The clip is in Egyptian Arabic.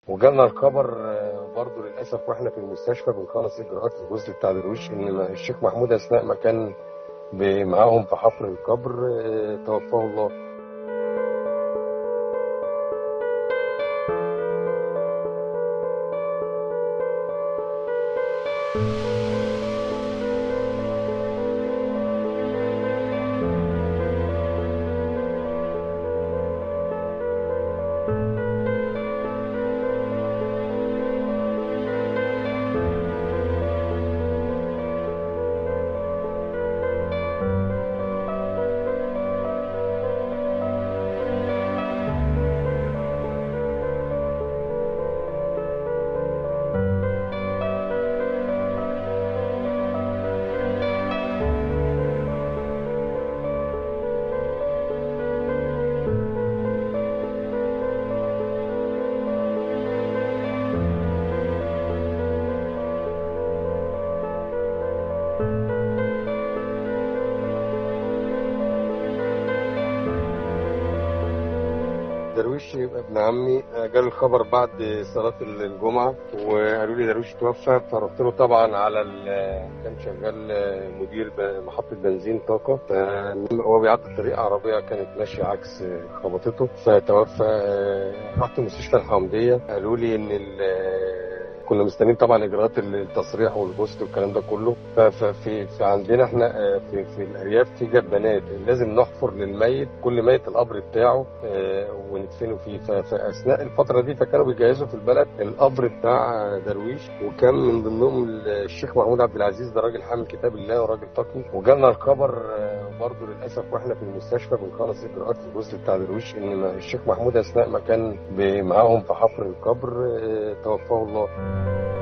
وجالنا الخبر برضه للاسف واحنا في المستشفى بنخلص اجراءات الجزء بتاع درويش ان الشيخ محمود اثناء ما كان معاهم في حفر القبر توفاه الله درويش ابن عمي جالي الخبر بعد صلاة الجمعة وقالوا لي درويش توفى فرحت له طبعا على كان شغال مدير محطة بنزين طاقة هو بيعدي الطريق عربية كانت ماشية عكس خبطته فتوفى رحت مستشفى الحمدية قالوا لي ان كنا مستنيين طبعا اجراءات التصريح والبوست والكلام ده كله ففي في عندنا احنا في في الارياف في جبانات لازم نحفر للميت كل ميت القبر بتاعه وندفنه فيه فاثناء الفتره دي فكانوا بيجهزوا في البلد القبر بتاع درويش وكان من ضمنهم الشيخ محمود عبد العزيز ده راجل حامل كتاب الله وراجل تقي وجالنا الخبر برضه للاسف واحنا في المستشفى بنخلص اجراءات الجزء بتاع درويش ان الشيخ محمود اثناء ما كان معاهم في حفر القبر توفاه الله